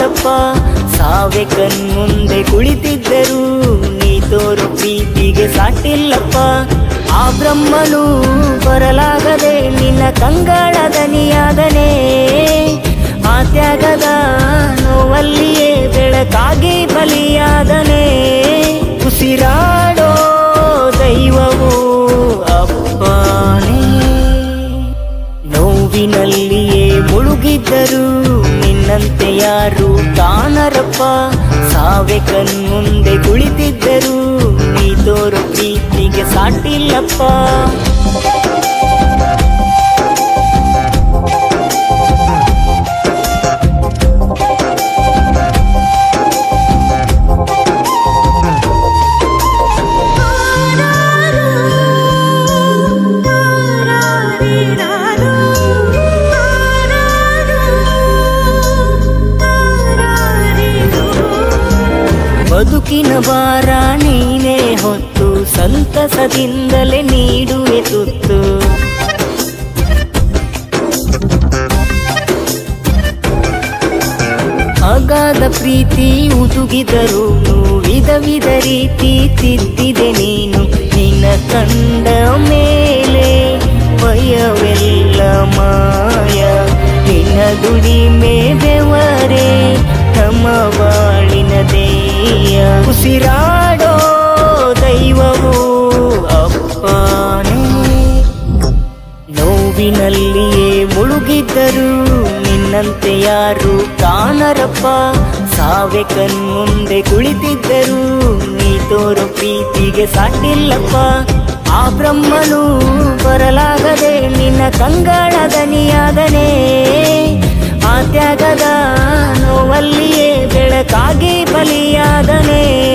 ಕಾಣರಪ್ಪ ಸಾವೆ ಕಣ್ಮುಂದೆ ಕುಳಿತಿದ್ದರು ನೀ ತೋರು ಪ್ರೀತಿಗೆ ಸಾಟಿಲ್ಲಪ್ಪ ಆ ಬ್ರಹ್ಮನು ಬರಲಾಗದೆ ನಿನ್ನ ಕಂಗಳ ದನಿಯಾದನೆ ಆ ತ್ಯಾಗದ ನೋವಲ್ಲಿಯೇ ಬೆಳಕಾಗಿ ಬಲಿಯಾದನೆ ಉಸಿರಾಡೋ ದೈವವು ಅಪ್ಪನೇ ನೋವಿನಲ್ಲಿಯೇ ಮುಳುಗಿದ್ದರು ನಿನ್ನಂತೆ ಯಾರು ಕಾಣರಪ್ಪ ಸಾವೆ ಕಣ್ಮುಂದೆ ಕುಳಿತಿದ್ದರು ನೀ ತೋರು ಪ್ರೀತಿಗೆ ಸಾಟಿಲ್ಲಪ್ಪ ಬದುಕಿನ ಭಾರ ನೀನೇ ಹೊತ್ತು ಸಂತಸದಿಂದಲೇ ನೀಡುವೆ ತುತ್ತು ಅಗಾಧ ಪ್ರೀತಿ ಉದುಗಿದರು ವಿಧ ವಿಧ ರೀತಿ ತಿದ್ದಿದೆ ನೀನು ನಿನ್ನ ಕಂಡ ಮೇಲೆ ಭಯವೆಲ್ಲ ಮಾಯ ನಿನ್ನ ದುಡಿಮೆ ಬೆವರೇ ನಮ್ಮ ಬಾಳಿನ ದೇಯ ಉಸಿರಾಡೋ ದೈವವು ಅಪ್ಪನೇ ನೋವಿನಲ್ಲಿಯೇ ಮುಳುಗಿದ್ದರು ನಿನ್ನಂತೆ ಯಾರು ಕಾಣರಪ್ಪ ಸಾವೆ ಕಣ್ಮುಂದೆ ಕುಳಿತಿದ್ದರು ನೀ ತೋರು ಪ್ರೀತಿಗೆ ಸಾಟಿಲ್ಲಪ್ಪ ಆ ಬ್ರಹ್ಮನು ಬರಲಾಗದೆ ನಿನ್ನ ಕಂಗಳ ದನಿಯಾದನೆ ಆ ತ್ಯಾಗದ ನೋವಲ್ಲಿಯೇ ಬೆಳಕಾಗಿ ಬಲಿಯಾದನೆ